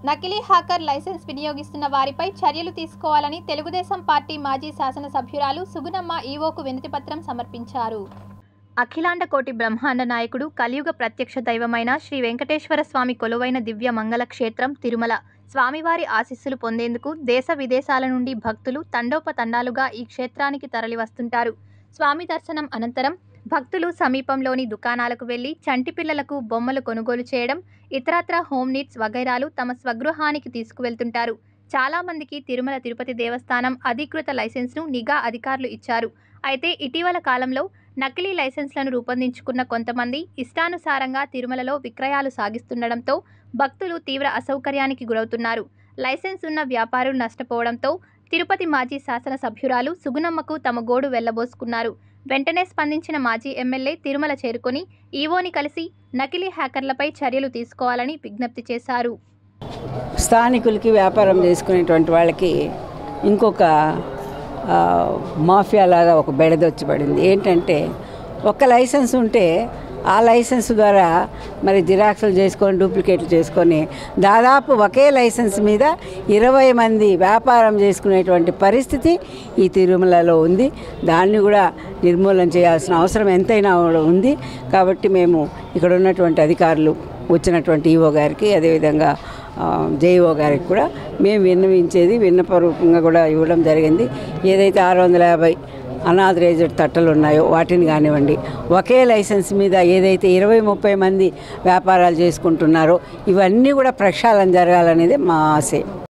నకిలీ hacker licence వినియోగిస్తున్న వారిపై చర్యలు తీసుకోవాలని తెలుగుదేశం పార్టీ మాజీ శాసనసభ్యురాలు సుగుణమ్మ ఈవోకు వినతిపత్రం సమర్పించారు అఖిలాండ కోటి బ్రహ్మాండ నాయకుడు కలియుగ ప్రత్యక్ష దైవమైన శ్రీ వెంకటేశ్వర స్వామి కొలువైన దివ్య మంగళ క్షేత్రం తిరుమల స్వామివారి ఆశీస్సులు పొందేందుకు దేశ విదేశాల నుండి భక్తులు తండోపతండాలుగా ఈ క్షేత్రానికి తరలివస్తుంటారు స్వామి దర్శనం అనంతరం భక్తులు సమీపంలోని దుకాణాలకు వెళ్లి చంటి పిల్లలకు బొమ్మలు కొనుగోలు చేయడం ఇతరత్ర హోమ్ నీడ్స్ వగైరాలు తమ స్వగృహానికి తీసుకువెళ్తుంటారు చాలా మందికి తిరుమల తిరుపతి దేవస్థానం అధికృత లైసెన్స్ను నిఘా అధికారులు ఇచ్చారు అయితే ఇటీవల కాలంలో నకిలీ లైసెన్స్లను రూపొందించుకున్న కొంతమంది ఇష్టానుసారంగా తిరుమలలో విక్రయాలు సాగిస్తుండడంతో భక్తులు తీవ్ర అసౌకర్యానికి గురవుతున్నారు లైసెన్స్ ఉన్న వ్యాపారులు నష్టపోవడంతో తిరుపతి మాజీ శాసనసభ్యురాలు సుగుణమ్మకు తమ గోడు వెళ్లబోసుకున్నారు వెంటనే స్పందించిన మాజీ ఎమ్మెల్యే తిరుమల చేరుకొని ఈవోని కలిసి నకిలీ హ్యాకర్లపై చర్యలు తీసుకోవాలని విజ్ఞప్తి చేశారు స్థానికులకి వ్యాపారం చేసుకునేటువంటి వాళ్ళకి ఇంకొక ఆ, మాఫియా లాగా ఒక బెడదొచ్చి పడింది ఏంటంటే ఒక లైసెన్స్ ఉంటే ఆ లైసెన్స్ ద్వారా మరి జిరాక్సులు చేసుకొని డూప్లికేట్లు చేసుకొని దాదాపు ఒకే లైసెన్స్ మీద ఇరవై మంది వ్యాపారం చేసుకునేటువంటి పరిస్థితి ఈ తిరుమలలో ఉంది దాన్ని కూడా నిర్మూలన చేయాల్సిన అవసరం ఎంతైనా ఉంది కాబట్టి మేము ఇక్కడ ఉన్నటువంటి అధికారులు వచ్చినటువంటి ఈఓ గారికి అదేవిధంగా జేఈఓ గారికి కూడా మేము విన్నవించేది విన్నపరూపంగా కూడా ఇవ్వడం జరిగింది ఏదైతే ఆరు వందల యాభై అనాథరైజ్డ్ తట్టలు ఉన్నాయో వాటిని కానివ్వండి ఒకే లైసెన్స్ మీద ఏదైతే ఇరవై ముప్పై మంది వ్యాపారాలు చేసుకుంటున్నారో ఇవన్నీ కూడా ప్రక్షాళన జరగాలనేది మా ఆశయం